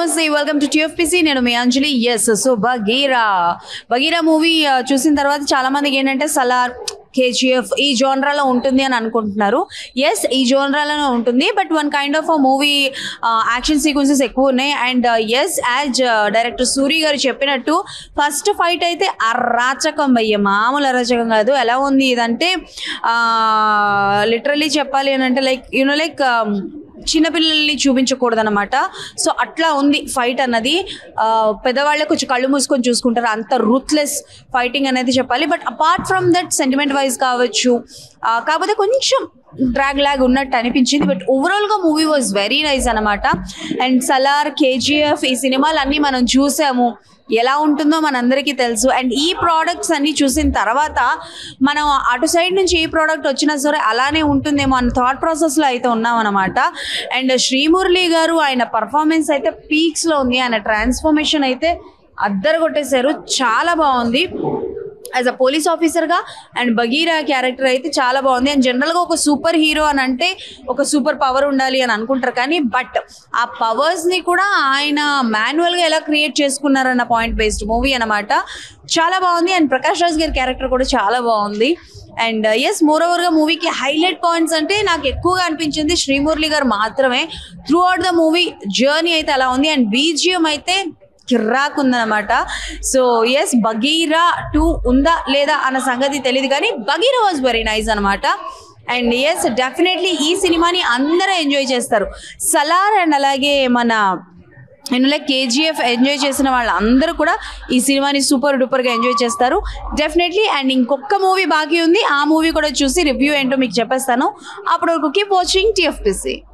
నమస్తే welcome to TFPC నేను మీ Anjali yes so Bagheera Bagheera movie చూసిన తర్వాత చాలా మందికి ఏంటంటే సలార్ కేజీఎఫ్ ఈ జోనరాలో ఉంటుంది అని అనుకుంటున్నారు ఎస్ ఈ జోనరాలోనే ఉంటుంది but one kind of uh movie action sequences ఎక్కువ ఉన్నాయి and yes as director Suri garu చెప్పినట్టు ఫస్ట్ ఫైట్ అయితే అరాచకం భయ్య మామూలు అరాచకం కాదు ఎలా ఉంది ఇదంటే లిటరలీ చెప్పాలి అని అంటే లైక్ యూనో లైక్ చిన్నపిల్లల్ని చూపించకూడదు అనమాట సో అట్లా ఉంది ఫైట్ అన్నది ఆ, పెద్దవాళ్ళే కొంచెం కళ్ళు మూసుకొని చూసుకుంటారు అంత రూత్లెస్ ఫైటింగ్ అనేది చెప్పాలి but apart from that sentiment wise కావచ్చు ఆ, కాకపోతే కొంచెం డ్రాగ్ లాగ్ ఉన్నట్టు అనిపించింది బట్ ఓవరాల్ గా మూవీ వాజ్ వెరీ నైస్ అనమాట అండ్ సలార్ కేజీఎఫ్ ఈ సినిమాలన్నీ మనం చూసాము ఎలా ఉంటుందో మనందరికీ తెలుసు అండ్ ఈ ప్రోడక్ట్స్ అన్ని చూసిన తర్వాత మనం అటు సైడ్ నుంచి ఏ ప్రోడక్ట్ వచ్చినా సరే అలానే ఉంటుందేమో అన్న థాట్ ప్రాసెస్లో అయితే ఉన్నాం అనమాట అండ్ శ్రీమురళి గారు ఆయన పర్ఫార్మెన్స్ అయితే పీక్స్లో ఉంది ఆయన ట్రాన్స్ఫర్మేషన్ అయితే అద్దరు కొట్టేశారు చాలా బాగుంది యాజ్ అ పోలీస్ ఆఫీసర్గా అండ్ బగీరా క్యారెక్టర్ అయితే చాలా బాగుంది అండ్ జనరల్గా ఒక సూపర్ హీరో అని అంటే ఒక సూపర్ పవర్ ఉండాలి అని అనుకుంటారు కానీ బట్ ఆ పవర్స్ని కూడా ఆయన మాన్యువల్గా ఎలా క్రియేట్ చేసుకున్నారన్న పాయింట్ బేస్డ్ మూవీ అనమాట చాలా బాగుంది అండ్ ప్రకాష్ రాజ్ గారి క్యారెక్టర్ కూడా చాలా బాగుంది అండ్ ఎస్ మోర్ ఓవర్గా మూవీకి హైలైట్ పాయింట్స్ అంటే నాకు ఎక్కువగా అనిపించింది శ్రీమురళి గారు మాత్రమే throughout the movie journey అయితే అలా ఉంది అండ్ బీజిఎం అయితే కిర్రాక్ ఉందన్నమాట సో ఎస్ బగీరా టూ ఉందా లేదా అన్న సంగతి తెలియదు కానీ బగీరా వాజ్ వెరీ నైస్ అనమాట అండ్ ఎస్ డెఫినెట్లీ ఈ సినిమాని అందరూ ఎంజాయ్ చేస్తారు సలార్ అండ్ అలాగే మన నేను లైక్ కేజీఎఫ్ ఎంజాయ్ చేసిన వాళ్ళందరూ కూడా ఈ సినిమాని సూపర్ డూపర్గా ఎంజాయ్ చేస్తారు డెఫినెట్లీ అండ్ ఇంకొక మూవీ బాకీ ఉంది ఆ మూవీ కూడా చూసి రివ్యూ ఏంటో మీకు చెప్పేస్తాను అప్పుడు కీప్ వాచింగ్ టిఎఫ్పిసి